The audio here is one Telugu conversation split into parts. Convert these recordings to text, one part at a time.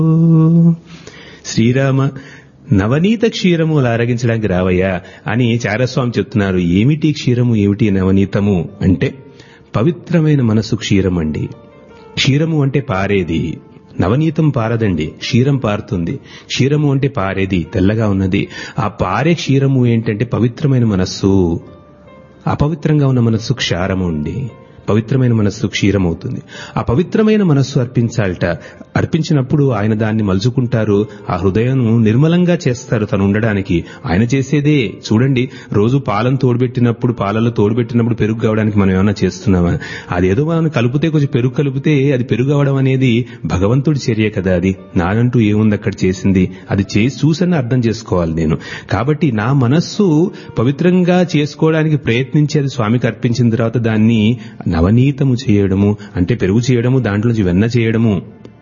శ్రీరామ నవనీత క్షీరము లారగించడానికి రావయ్యా అని చారస్వామి చెప్తున్నారు ఏమిటి క్షీరము ఏమిటి నవనీతము అంటే పవిత్రమైన మనసు క్షీరం అండి క్షీరము అంటే పారేది నవనీతం పారదండి క్షీరం పారుతుంది క్షీరము అంటే పారేది తెల్లగా ఉన్నది ఆ పారే క్షీరము ఏంటంటే పవిత్రమైన మనస్సు అపవిత్రంగా ఉన్న మనస్సు క్షారము అండి పవిత్రమైన మనస్సు క్షీరమవుతుంది ఆ పవిత్రమైన మనస్సు అర్పించాలట అర్పించినప్పుడు ఆయన దాన్ని మలుచుకుంటారు ఆ హృదయం నిర్మలంగా చేస్తారు తను ఉండడానికి ఆయన చేసేదే చూడండి రోజు పాలను తోడుబెట్టినప్పుడు పాలలో తోడుబెట్టినప్పుడు పెరుగు కావడానికి మనం ఏమైనా చేస్తున్నామా అదేదో మనం కలిపితే కొంచెం పెరుగు కలిపితే అది పెరుగు అవడం అనేది భగవంతుడి చర్య కదా అది నానంటూ ఏముంది అక్కడ చేసింది అది చేసి చూసని అర్థం చేసుకోవాలి నేను కాబట్టి నా మనస్సు పవిత్రంగా చేసుకోవడానికి ప్రయత్నించి అది స్వామికి అర్పించిన తర్వాత దాన్ని నవనీతము చేయడము అంటే పెరుగు చేయడము దాంట్లోంచి వెన్న చేయడము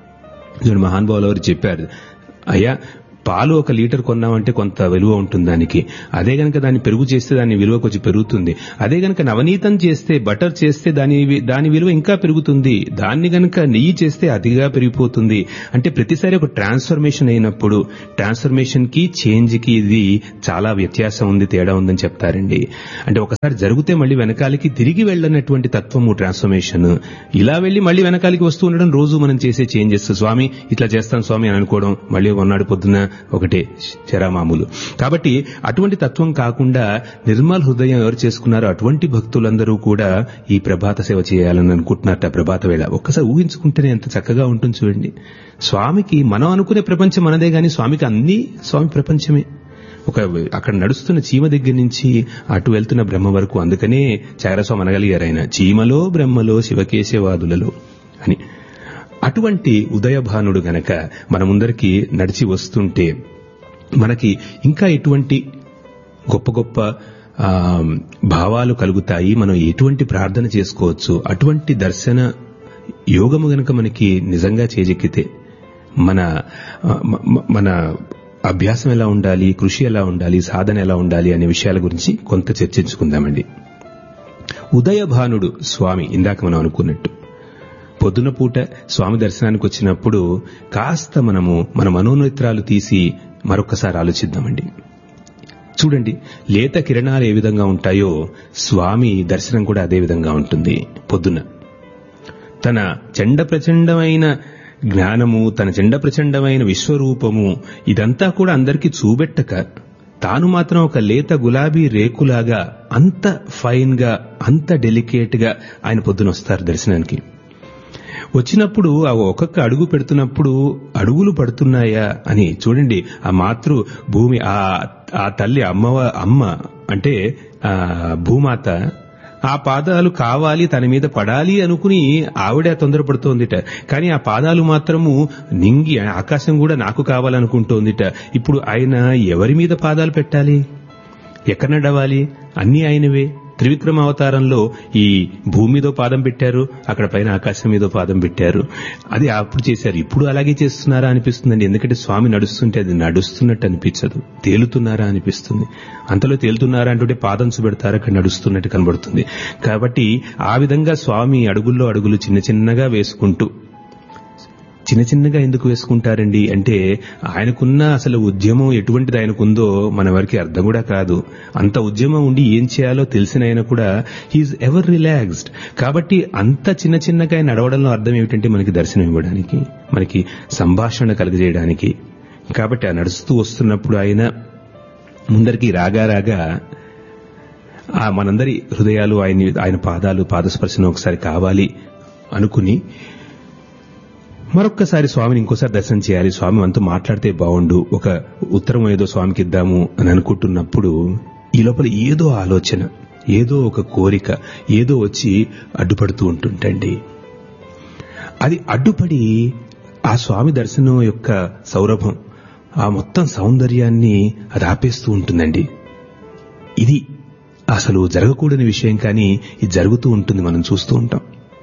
చూడండి మహానుభావులు ఎవరు చెప్పారు అయ్యా పాలు ఒక లీటర్ కొన్నామంటే కొంత విలువ ఉంటుంది దానికి అదే గనక దాన్ని పెరుగు చేస్తే దాని విలువ కొంచెం పెరుగుతుంది అదే గనక నవనీతం చేస్తే బటర్ చేస్తే దాని దాని విలువ ఇంకా పెరుగుతుంది దాన్ని గనక నెయ్యి చేస్తే అతిగా పెరిగిపోతుంది అంటే ప్రతిసారి ఒక ట్రాన్స్ఫర్మేషన్ అయినప్పుడు ట్రాన్స్ఫర్మేషన్ కి చేంజ్ కి ఇది చాలా వ్యత్యాసం ఉంది తేడా ఉందని చెప్తారండి అంటే ఒకసారి జరిగితే మళ్ళీ వెనకాలకి తిరిగి వెళ్ళనటువంటి తత్వము ట్రాన్స్ఫర్మేషన్ ఇలా వెళ్ళి మళ్ళీ వెనకాలకి వస్తూ ఉండడం రోజు మనం చేసే చేంజెస్ స్వామి ఇట్లా చేస్తాం స్వామి అని అనుకోవడం మళ్ళీ ఉన్నాడు పొద్దున ఒకటే చరామామూలు కాబట్టి అటువంటి తత్వం కాకుండా నిర్మల్ హృదయం ఎవరు చేసుకున్నారో అటువంటి భక్తులందరూ కూడా ఈ ప్రభాత సేవ చేయాలని అనుకుంటున్నారట ప్రభాత వేళ ఒక్కసారి ఊహించుకుంటేనే ఎంత చక్కగా ఉంటుంది చూడండి స్వామికి మనం అనుకునే ప్రపంచం మనదే గాని స్వామికి అన్ని స్వామి ప్రపంచమే ఒక అక్కడ నడుస్తున్న చీమ దగ్గర నుంచి అటు వెళ్తున్న బ్రహ్మ వరకు అందుకనే చారస్వామి అనగలిగారు ఆయన చీమలో బ్రహ్మలో శివకేశవాదులలో అని అటువంటి ఉదయభానుడు గనక మన ముందరికి నడిచి వస్తుంటే మనకి ఇంకా ఎటువంటి గొప్ప గొప్ప ఆ, భావాలు కలుగుతాయి మనం ఎటువంటి ప్రార్థన చేసుకోవచ్చు అటువంటి దర్శన యోగము గనక మనకి నిజంగా చేజెక్కితే మన ఆ, మ- మ- మన అభ్యాసం ఎలా ఉండాలి కృషి ఎలా ఉండాలి సాధన ఎలా ఉండాలి అనే విషయాల గురించి కొంత చర్చించుకుందామండి ఉదయభానుడు స్వామి ఇందాక మనం అనుకున్నట్టు పొద్దున పూట స్వామి దర్శనానికి వచ్చినప్పుడు కాస్త మనము మన మనోనేత్రాలు తీసి మరొకసారి ఆలోచిద్దామండి చూడండి లేత కిరణాలు ఏ విధంగా ఉంటాయో స్వామి దర్శనం కూడా అదే విధంగా ఉంటుంది పొద్దున తన చండ ప్రచండమైన జ్ఞానము తన చండ ప్రచండమైన విశ్వరూపము ఇదంతా కూడా అందరికీ చూపెట్టక తాను మాత్రం ఒక లేత గులాబీ రేకులాగా అంత ఫైన్ గా అంత డెలికేట్ గా ఆయన పొద్దున వస్తారు దర్శనానికి వచ్చినప్పుడు ఆ ఒక్కొక్క అడుగు పెడుతున్నప్పుడు అడుగులు పడుతున్నాయా అని చూడండి ఆ మాతృ భూమి ఆ ఆ తల్లి అమ్మవ అమ్మ అంటే ఆ భూమాత ఆ పాదాలు కావాలి తన మీద పడాలి అనుకుని ఆవిడ తొందరపడుతోందిట కానీ ఆ పాదాలు మాత్రము నింగి ఆకాశం కూడా నాకు కావాలనుకుంటోందిట ఇప్పుడు ఆయన ఎవరి మీద పాదాలు పెట్టాలి ఎక్కడ నడవాలి అన్ని ఆయనవే త్రివిక్రమ అవతారంలో ఈ భూమి మీదో పాదం పెట్టారు అక్కడ పైన ఆకాశం మీదో పాదం పెట్టారు అది అప్పుడు చేశారు ఇప్పుడు అలాగే చేస్తున్నారా అనిపిస్తుందండి ఎందుకంటే స్వామి నడుస్తుంటే అది నడుస్తున్నట్టు అనిపించదు తేలుతున్నారా అనిపిస్తుంది అంతలో తేలుతున్నారా అంటుంటే పాదం చూపెడతారు అక్కడ నడుస్తున్నట్టు కనబడుతుంది కాబట్టి ఆ విధంగా స్వామి అడుగుల్లో అడుగులు చిన్న చిన్నగా వేసుకుంటూ చిన్న చిన్నగా ఎందుకు వేసుకుంటారండి అంటే ఆయనకున్న అసలు ఉద్యమం ఎటువంటిది ఆయనకుందో మన వారికి అర్థం కూడా కాదు అంత ఉద్యమం ఉండి ఏం చేయాలో తెలిసిన ఆయన కూడా హీఈస్ ఎవర్ రిలాక్స్డ్ కాబట్టి అంత చిన్న చిన్నగా ఆయన నడవడంలో అర్థం ఏమిటంటే మనకి దర్శనం ఇవ్వడానికి మనకి సంభాషణ కలుగజేయడానికి కాబట్టి ఆ నడుస్తూ వస్తున్నప్పుడు ఆయన ముందరికి రాగా రాగా ఆ మనందరి హృదయాలు ఆయన ఆయన పాదాలు పాదస్పర్శన ఒకసారి కావాలి అనుకుని మరొక్కసారి స్వామిని ఇంకోసారి దర్శనం చేయాలి స్వామి మనతో మాట్లాడితే బాగుండు ఒక ఉత్తరం ఏదో స్వామికి ఇద్దాము అని అనుకుంటున్నప్పుడు ఈ లోపల ఏదో ఆలోచన ఏదో ఒక కోరిక ఏదో వచ్చి అడ్డుపడుతూ ఉంటుంటండి అది అడ్డుపడి ఆ స్వామి దర్శనం యొక్క సౌరభం ఆ మొత్తం సౌందర్యాన్ని అది ఆపేస్తూ ఉంటుందండి ఇది అసలు జరగకూడని విషయం కానీ ఇది జరుగుతూ ఉంటుంది మనం చూస్తూ ఉంటాం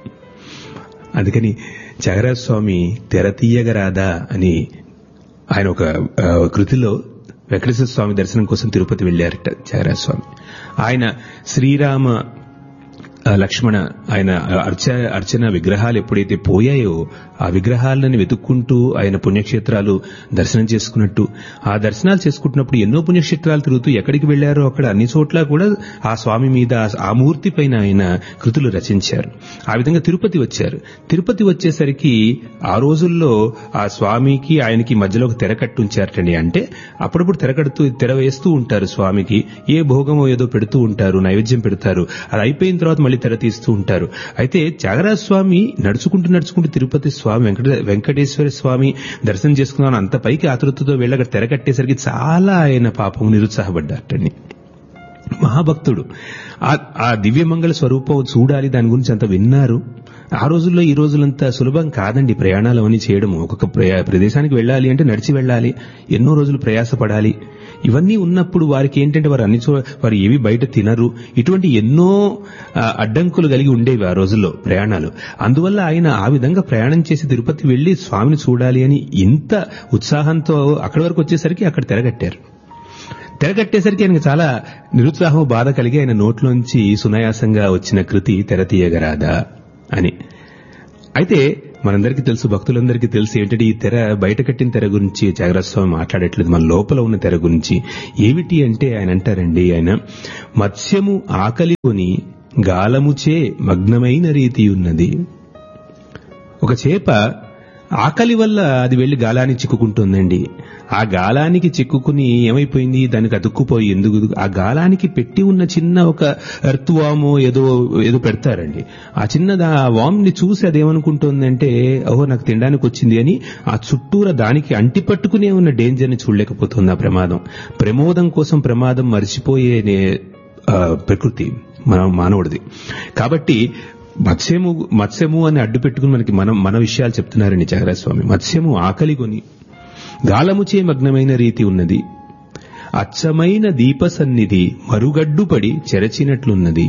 అందుకని త్యాగరాజ స్వామి తెర తీయగరాదా అని ఆయన ఒక ఆ, కృతిలో వెంకటేశ్వర స్వామి దర్శనం కోసం తిరుపతి వెళ్లారట త్యాగరాజ స్వామి ఆయన శ్రీరామ ఆ, లక్ష్మణ ఆయన అర్చ అర్చన విగ్రహాలు ఎప్పుడైతే పోయాయో ఆ విగ్రహాలను వెతుక్కుంటూ ఆయన పుణ్యక్షేత్రాలు దర్శనం చేసుకున్నట్టు ఆ దర్శనాలు చేసుకుంటున్నప్పుడు ఎన్నో పుణ్యక్షేత్రాలు తిరుగుతూ ఎక్కడికి వెళ్లారో అక్కడ అన్ని చోట్ల కూడా ఆ స్వామి మీద ఆ మూర్తి పైన ఆయన కృతులు రచించారు ఆ విధంగా తిరుపతి వచ్చారు తిరుపతి వచ్చేసరికి ఆ రోజుల్లో ఆ స్వామికి ఆయనకి మధ్యలో ఒక తెర కట్టుంచారటండి అంటే అప్పుడప్పుడు తెర కడుతూ తెర వేస్తూ ఉంటారు స్వామికి ఏ భోగమో ఏదో పెడుతూ ఉంటారు నైవేద్యం పెడతారు అది అయిపోయిన తర్వాత మళ్ళీ తెర తీస్తూ ఉంటారు అయితే త్యాగరాజ స్వామి నడుచుకుంటూ నడుచుకుంటూ తిరుపతి స్వామి వెంకట వెంకటేశ్వర స్వామి దర్శనం చేసుకున్నాను అంత పైకి ఆతృతతో వెళ్ళి అక్కడ తెర కట్టేసరికి చాలా ఆయన పాపం నిరుత్సాహపడ్డారటండి మహాభక్తుడు ఆ- ఆ దివ్యమంగళ స్వరూపం చూడాలి దాని గురించి అంత విన్నారు ఆ రోజుల్లో ఈ రోజులంతా సులభం కాదండి ప్రయాణాలు అవన్నీ చేయడం ఒక్కొక్క ప్రయా- ప్రదేశానికి వెళ్ళాలి అంటే నడిచి వెళ్ళాలి ఎన్నో రోజులు ప్రయాసపడాలి ఇవన్నీ ఉన్నప్పుడు వారికి ఏంటంటే వారు అన్ని చో వారు ఏవి బయట తినరు ఇటువంటి ఎన్నో ఆ, అడ్డంకులు కలిగి ఉండేవి ఆ రోజుల్లో ప్రయాణాలు అందువల్ల ఆయన ఆ విధంగా ప్రయాణం చేసి తిరుపతి వెళ్లి స్వామిని చూడాలి అని ఇంత ఉత్సాహంతో అక్కడి వరకు వచ్చేసరికి అక్కడ తెరగట్టారు తెరగట్టేసరికి ఆయనకు చాలా నిరుత్సాహం బాధ కలిగి ఆయన నోట్లోంచి సునాయాసంగా వచ్చిన కృతి తెర తీయగరాదా అని అయితే మనందరికీ తెలుసు భక్తులందరికీ తెలుసు ఏంటంటే ఈ తెర బయట కట్టిన తెర గురించి త్యాగరాజ స్వామి మాట్లాడట్లేదు మన లోపల ఉన్న తెర గురించి ఏమిటి అంటే ఆయన అంటారండి ఆయన మత్స్యము ఆకలి కొని గాలముచే మగ్నమైన రీతి ఉన్నది ఒక చేప ఆకలి వల్ల అది వెళ్లి గాలానికి చిక్కుకుంటుందండి ఆ గాలానికి చిక్కుకుని ఏమైపోయింది దానికి అతుక్కుపోయి ఎందుకు ఆ గాలానికి పెట్టి ఉన్న చిన్న ఒక ఎర్త్ వామో ఏదో ఏదో పెడతారండి ఆ చిన్న ఆ వామ్ ని చూసి అదేమనుకుంటుందంటే ఓహో నాకు తినడానికి వచ్చింది అని ఆ చుట్టూర దానికి అంటిపట్టుకునే ఉన్న డేంజర్ ని చూడలేకపోతుంది ఆ ప్రమాదం ప్రమోదం కోసం ప్రమాదం మర్చిపోయే నే- ఆ, ప్రకృతి మన మానవుడిది కాబట్టి మత్స్యము మత్స్యము అని అడ్డు పెట్టుకుని మనకి మనం మన విషయాలు చెప్తున్నారండి త్యాగరాజ స్వామి మత్స్యము ఆకలి కొని గాలముచే మగ్నమైన రీతి ఉన్నది అచ్చమైన దీప సన్నిధి మరుగడ్డుపడి చెరచినట్లున్నది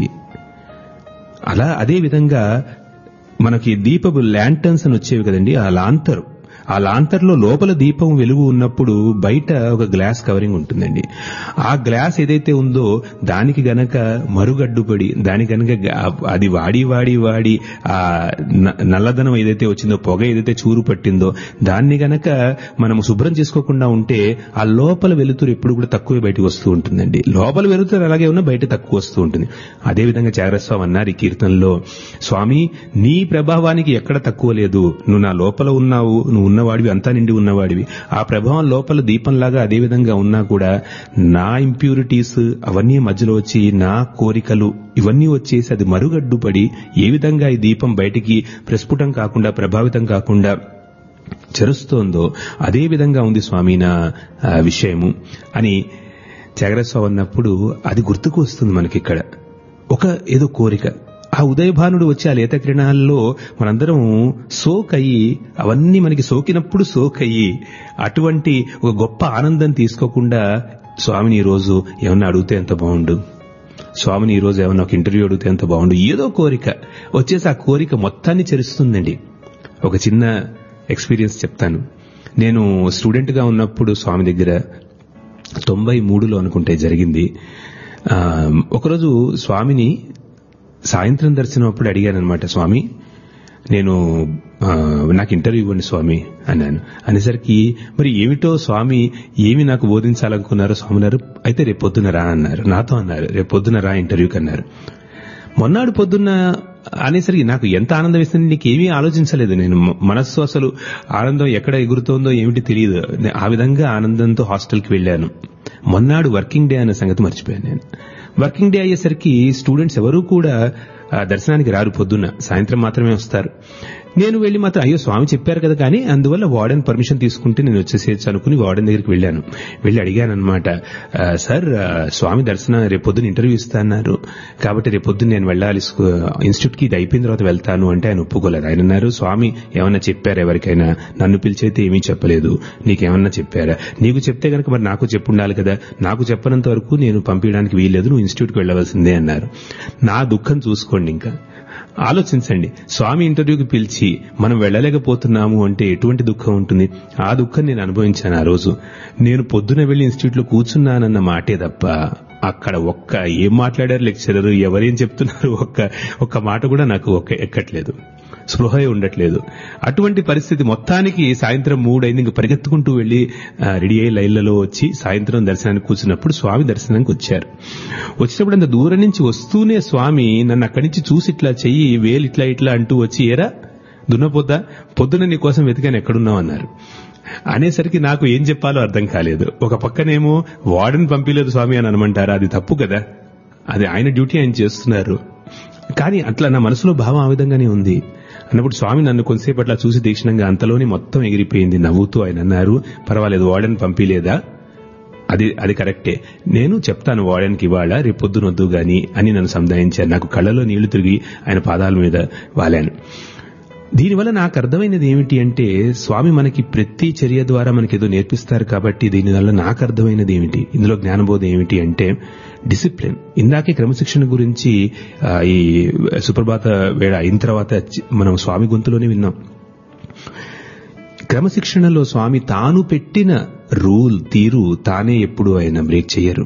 అలా అదే విధంగా మనకి దీపపు ల్యాంటర్న్స్ అని వచ్చేవి కదండి ఆ లాంతరు ఆ లాంతర్లో లోపల దీపం వెలుగు ఉన్నప్పుడు బయట ఒక గ్లాస్ కవరింగ్ ఉంటుందండి ఆ గ్లాస్ ఏదైతే ఉందో దానికి గనక మరుగడ్డుపడి దానికి గనక గ- అది వాడి వాడి వాడి ఆ న- నల్లదనం ఏదైతే వచ్చిందో పొగ ఏదైతే చూరు పట్టిందో దాన్ని గనక మనం శుభ్రం చేసుకోకుండా ఉంటే ఆ లోపల వెలుతురు ఎప్పుడు కూడా తక్కువే బయటకు వస్తూ ఉంటుందండి లోపల వెలుతురు అలాగే ఉన్నా బయట తక్కువ వస్తూ ఉంటుంది అదేవిధంగా చారస్వామి అన్నారు ఈ కీర్తనలో స్వామి నీ ప్రభావానికి ఎక్కడ తక్కువ లేదు నువ్వు నా లోపల ఉన్నావు నువ్వు ఉన్నవాడివి అంతా నిండి ఉన్నవాడివి ఆ ప్రభావం లోపల దీపంలాగా అదే విధంగా ఉన్నా కూడా నా ఇంప్యూరిటీస్ అవన్నీ మధ్యలో వచ్చి నా కోరికలు ఇవన్నీ వచ్చేసి అది మరుగడ్డుపడి ఏ విధంగా ఈ దీపం బయటికి ప్రస్ఫుటం కాకుండా ప్రభావితం కాకుండా చెరుస్తోందో అదే విధంగా ఉంది స్వామి నా ఆ, విషయము అని త్యాగరాజస్వామి అన్నప్పుడు అది గుర్తుకు వస్తుంది మనకి ఇక్కడ ఒక ఏదో కోరిక ఆ ఉదయభానుడు వచ్చి ఆ లేత కిరణాల్లో మనందరం సోక్ అయ్యి అవన్నీ మనకి సోకినప్పుడు సోక్ అయ్యి అటువంటి ఒక గొప్ప ఆనందం తీసుకోకుండా స్వామిని ఈ రోజు ఏమన్నా అడిగితే ఎంత బాగుండు స్వామిని ఈ రోజు ఏమన్నా ఒక ఇంటర్వ్యూ అడిగితే ఎంత బాగుండు ఏదో కోరిక వచ్చేసి ఆ కోరిక మొత్తాన్ని చెరుస్తుందండి ఒక చిన్న ఎక్స్పీరియన్స్ చెప్తాను నేను స్టూడెంట్ గా ఉన్నప్పుడు స్వామి దగ్గర తొంభై మూడులో అనుకుంటే జరిగింది ఆ, ఒకరోజు స్వామిని సాయంత్రం దర్శనం అప్పుడు అడిగాను అనమాట స్వామి నేను ఆ, నాకు ఇంటర్వ్యూ ఇవ్వండి స్వామి అన్నాను అనేసరికి మరి ఏమిటో స్వామి ఏమి నాకు బోధించాలనుకున్నారో స్వామి అన్నారు అయితే రేపు పొద్దున రా అన్నారు నాతో అన్నారు రేపు పొద్దున రా ఇంటర్వ్యూకి అన్నారు మొన్నాడు పొద్దున్న అనేసరికి నాకు ఎంత ఆనందం ఇస్తుంది నీకు ఏమీ ఆలోచించలేదు నేను మ- మనస్సు అసలు ఆనందం ఎక్కడ ఎగురుతోందో ఏమిటి తెలియదు నే- ఆ విధంగా ఆనందంతో హాస్టల్కి వెళ్ళాను మొన్నాడు వర్కింగ్ డే అనే సంగతి మర్చిపోయాను నేను వర్కింగ్ డే అయ్యేసరికి స్టూడెంట్స్ ఎవరూ కూడా ఆ, దర్శనానికి రారు పొద్దున్న సాయంత్రం మాత్రమే వస్తారు నేను వెళ్లి మాత్రం అయ్యో స్వామి చెప్పారు కదా కానీ అందువల్ల వార్డెన్ పర్మిషన్ తీసుకుంటే నేను వచ్చేసేయచ్చు అనుకుని వార్డెన్ దగ్గరికి వెళ్ళాను వెళ్ళి అడిగాను అనమాట సార్ ఆ, స్వామి దర్శనం రేపొద్దున ఇంటర్వ్యూ ఇస్తాన్నారు కాబట్టి రేపొద్దున నేను వెళ్ళాలి స్కూ- ఇన్స్టిట్యూట్కి ఇది అయిపోయిన తర్వాత వెళ్తాను అంటే ఆయన ఒప్పుకోలేదు ఆయన అన్నారు స్వామి ఏమన్నా చెప్పారా ఎవరికైనా నన్ను పిలిచైతే ఏమీ చెప్పలేదు నీకేమన్నా చెప్పారా నీకు చెప్తే గనక మరి నాకు చెప్పుండాలి కదా నాకు చెప్పనంత వరకు నేను పంపించడానికి వీల్లేదు నువ్వు ఇన్స్టిట్యూట్కి వెళ్ళవలసిందే అన్నారు నా దుఃఖం చూసుకోండి ఇంకా ఆలోచించండి స్వామి ఇంటర్వ్యూకి పిలిచి మనం వెళ్ళలేకపోతున్నాము అంటే ఎటువంటి దుఃఖం ఉంటుంది ఆ దుఃఖం నేను అనుభవించాను ఆ రోజు నేను పొద్దున వెళ్లి ఇన్స్టిట్యూట్లో కూర్చున్నానన్న మాటే తప్ప అక్కడ ఒక్క ఏం మాట్లాడారు లెక్చరర్ ఎవరేం చెప్తున్నారు ఒక్క ఒక్క మాట కూడా నాకు ఒక్క ఎక్కట్లేదు స్పృహ ఉండట్లేదు అటువంటి పరిస్థితి మొత్తానికి సాయంత్రం మూడైంది ఇంక పరిగెత్తుకుంటూ వెళ్లి ఆ, రెడీ అయ్యి లైన్లలో వచ్చి సాయంత్రం దర్శనానికి కూర్చున్నప్పుడు స్వామి దర్శనానికి వచ్చారు వచ్చినప్పుడు అంత దూరం నుంచి వస్తూనే స్వామి నన్ను అక్కడి నుంచి చూసి ఇట్లా చెయ్యి వేలు ఇట్లా ఇట్లా అంటూ వచ్చి ఏరా దున్నపోద్దా పొద్దున నీ కోసం వెతికాను ఎక్కడున్నావు అన్నారు అనేసరికి నాకు ఏం చెప్పాలో అర్థం కాలేదు ఒక పక్కనేమో వార్డెన్ పంపించలేదు స్వామి అని అనమంటారా అది తప్పు కదా అది ఆయన డ్యూటీ ఆయన చేస్తున్నారు కానీ అట్లా నా మనసులో భావం ఆ విధంగానే ఉంది అన్నప్పుడు స్వామి నన్ను కొంతసేపు అట్లా చూసి తీక్షణంగా అంతలోనే మొత్తం ఎగిరిపోయింది నవ్వుతూ ఆయన అన్నారు పర్వాలేదు వార్డెన్ పంపిలేదా అది అది కరెక్టే నేను చెప్తాను వార్డెన్కి ఇవాళ రేపు పొద్దునొద్దు గాని అని నన్ను సంధాయించారు నాకు కళ్ళలో నీళ్లు తిరిగి ఆయన పాదాల మీద వాలాను దీనివల్ల నాకు అర్థమైనది ఏమిటి అంటే స్వామి మనకి ప్రతి చర్య ద్వారా మనకి ఏదో నేర్పిస్తారు కాబట్టి దీనివల్ల నాకు అర్థమైనది ఏమిటి ఇందులో జ్ఞానబోధ ఏమిటి అంటే డిసిప్లిన్ ఇందాకే క్రమశిక్షణ గురించి ఆ, ఈ సుప్రభాత వేళ అయిన తర్వాత చి- మనం స్వామి గొంతులోనే విన్నాం క్రమశిక్షణలో స్వామి తాను పెట్టిన రూల్ తీరు తానే ఎప్పుడు ఆయన బ్రేక్ చేయరు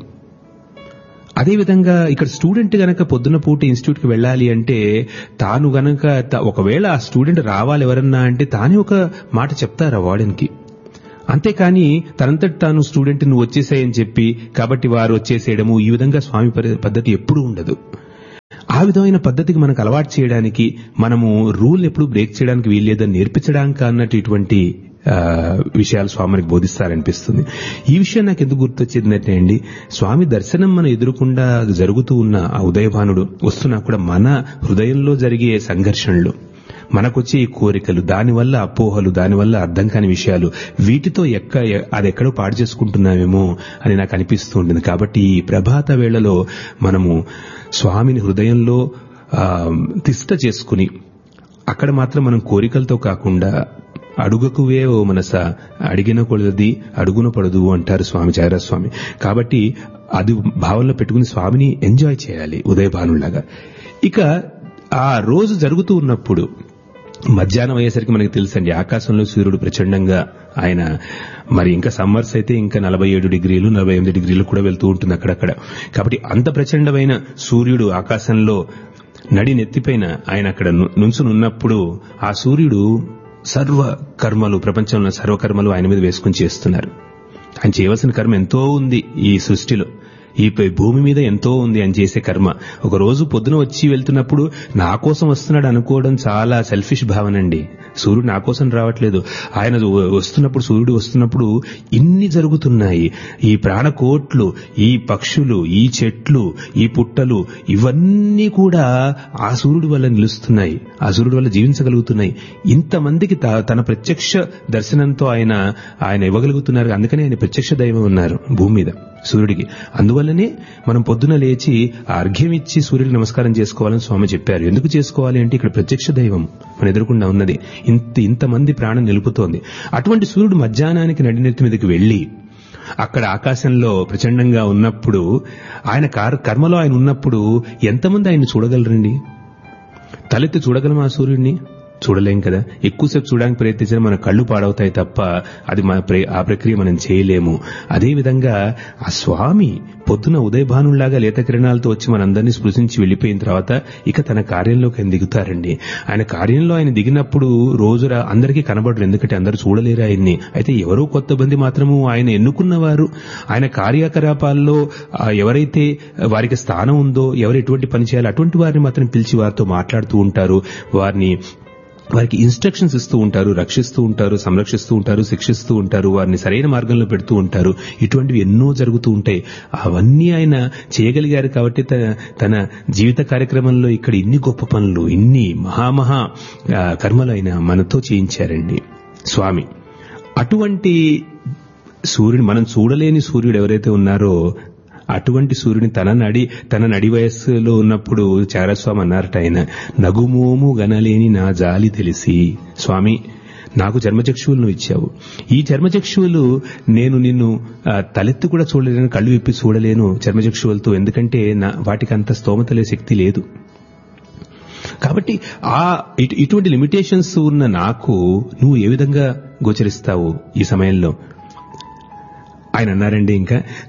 అదేవిధంగా ఇక్కడ స్టూడెంట్ గనక పొద్దున పూట ఇన్స్టిట్యూట్ కి వెళ్ళాలి అంటే తాను గనక త- ఒకవేళ ఆ స్టూడెంట్ రావాలి ఎవరన్నా అంటే తానే ఒక మాట చెప్తారు ఆ వార్డెన్కి అంతేకాని తనంతటి తాను స్టూడెంట్ నువ్వు వచ్చేసాయని చెప్పి కాబట్టి వారు వచ్చేసేయడము ఈ విధంగా స్వామి పరి- పద్ధతి ఎప్పుడూ ఉండదు ఆ విధమైన పద్ధతికి మనకు అలవాటు చేయడానికి మనము రూల్ ఎప్పుడు బ్రేక్ చేయడానికి వీల్లేదని నేర్పించడానికి అన్నట్టు ఇటువంటి ఆ, విషయాలు స్వామి మనకి బోధిస్తారనిపిస్తుంది ఈ విషయం నాకు ఎందుకు గుర్తొచ్చిందంటే అండి స్వామి దర్శనం మన ఎదురుకుండా జరుగుతూ ఉన్న ఆ ఉదయభానుడు వస్తున్నా కూడా మన హృదయంలో జరిగే సంఘర్షణలు మనకొచ్చే ఈ కోరికలు దానివల్ల అపోహలు దానివల్ల అర్థం కాని విషయాలు వీటితో ఎక్క అది ఎక్కడో పాడు చేసుకుంటున్నామేమో అని నాకు అనిపిస్తూ ఉంటుంది కాబట్టి ఈ ప్రభాత వేళలో మనము స్వామిని హృదయంలో ఆ, తిష్ట చేసుకుని అక్కడ మాత్రం మనం కోరికలతో కాకుండా అడుగకువే ఓ మనస అడిగిన కొలది అడుగున పడదు అంటారు స్వామి స్వామి కాబట్టి అది భావంలో పెట్టుకుని స్వామిని ఎంజాయ్ చేయాలి ఉదయభానులాగా ఇక ఆ రోజు జరుగుతూ ఉన్నప్పుడు మధ్యాహ్నం అయ్యేసరికి మనకి తెలుసండి ఆకాశంలో సూర్యుడు ప్రచండంగా ఆయన మరి ఇంకా సమ్మర్స్ అయితే ఇంకా నలభై ఏడు డిగ్రీలు నలభై ఎనిమిది డిగ్రీలు కూడా వెళ్తూ ఉంటుంది అక్కడక్కడ కాబట్టి అంత ప్రచండమైన సూర్యుడు ఆకాశంలో నడి నెత్తిపైన ఆయన అక్కడ ను- నుంచునున్నప్పుడు ఆ సూర్యుడు సర్వ కర్మలు ప్రపంచంలో సర్వకర్మలు ఆయన మీద వేసుకుని చేస్తున్నారు ఆయన చేయవలసిన కర్మ ఎంతో ఉంది ఈ సృష్టిలో ఈ పై భూమి మీద ఎంతో ఉంది ఆయన చేసే కర్మ ఒక రోజు పొద్దున వచ్చి వెళ్తున్నప్పుడు నా కోసం వస్తున్నాడు అనుకోవడం చాలా సెల్ఫిష్ భావన అండి సూర్యుడు నా కోసం రావట్లేదు ఆయన వస్తున్నప్పుడు సూర్యుడు వస్తున్నప్పుడు ఇన్ని జరుగుతున్నాయి ఈ ప్రాణకోట్లు ఈ పక్షులు ఈ చెట్లు ఈ పుట్టలు ఇవన్నీ కూడా ఆ సూర్యుడి వల్ల నిలుస్తున్నాయి ఆ సూర్యుడి వల్ల జీవించగలుగుతున్నాయి ఇంతమందికి త- తన ప్రత్యక్ష దర్శనంతో ఆయన ఆయన ఇవ్వగలుగుతున్నారు అందుకనే ఆయన ప్రత్యక్ష దైవం ఉన్నారు భూమి మీద సూర్యుడికి అందువల్లనే మనం పొద్దున లేచి ఆ అర్ఘ్యం ఇచ్చి సూర్యుడికి నమస్కారం చేసుకోవాలని స్వామి చెప్పారు ఎందుకు చేసుకోవాలి అంటే ఇక్కడ ప్రత్యక్ష దైవం మన ఎదురుకుండా ఉన్నది ఇంత ఇంతమంది ప్రాణం నిలుపుతోంది అటువంటి సూర్యుడు మధ్యాహ్నానికి నడినెత్తి మీదకి వెళ్లి అక్కడ ఆకాశంలో ప్రచండంగా ఉన్నప్పుడు ఆయన కార్- కర్మలో ఆయన ఉన్నప్పుడు ఎంతమంది ఆయన చూడగలరండి తలెత్తి చూడగలమా ఆ సూర్యుడిని చూడలేం కదా ఎక్కువసేపు చూడడానికి ప్రయత్నించినా మన కళ్ళు పాడవుతాయి తప్ప అది మన ప్ర- ఆ ప్రక్రియ మనం చేయలేము అదేవిధంగా ఆ స్వామి పొద్దున ఉదయభానుల్లాగా లేత కిరణాలతో వచ్చి మనందరినీ స్పృశించి వెళ్లిపోయిన తర్వాత ఇక తన కార్యంలోకి ఆయన దిగుతారండి ఆయన కార్యంలో ఆయన దిగినప్పుడు రోజు రా- అందరికీ కనబడరు ఎందుకంటే అందరూ చూడలేరు ఆయన్ని అయితే ఎవరో కొత్త మంది మాత్రము ఆయన ఎన్నుకున్నవారు ఆయన కార్యకలాపాల్లో ఆ, ఎవరైతే వారికి స్థానం ఉందో ఎవరు ఎటువంటి పని చేయాలో అటువంటి వారిని మాత్రం పిలిచి వారితో మాట్లాడుతూ ఉంటారు వారిని వారికి ఇన్స్ట్రక్షన్స్ ఇస్తూ ఉంటారు రక్షిస్తూ ఉంటారు సంరక్షిస్తూ ఉంటారు శిక్షిస్తూ ఉంటారు వారిని సరైన మార్గంలో పెడుతూ ఉంటారు ఇటువంటివి ఎన్నో జరుగుతూ ఉంటాయి అవన్నీ ఆయన చేయగలిగారు కాబట్టి తన తన జీవిత కార్యక్రమంలో ఇక్కడ ఇన్ని గొప్ప పనులు ఇన్ని మహామహా ఆ, కర్మలు ఆయన మనతో చేయించారండి స్వామి అటువంటి సూర్యుడు మనం చూడలేని సూర్యుడు ఎవరైతే ఉన్నారో అటువంటి సూర్యుని తన నడి తన నడి వయస్సులో ఉన్నప్పుడు చారస్వామి అన్నారట ఆయన నగుమోము గనలేని నా జాలి తెలిసి స్వామి నాకు చర్మచక్షువులు నువ్వు ఇచ్చావు ఈ చర్మచక్షువులు నేను నిన్ను ఆ, తలెత్తి కూడా చూడలేను కళ్ళు విప్పి చూడలేను చర్మచక్షువులతో ఎందుకంటే నా వాటికి అంత స్తోమతలే శక్తి లేదు కాబట్టి ఆ ఇటు- ఇటువంటి లిమిటేషన్స్ ఉన్న నాకు నువ్వు ఏ విధంగా గోచరిస్తావు ఈ సమయంలో ఆయన అన్నారండి ఇంకా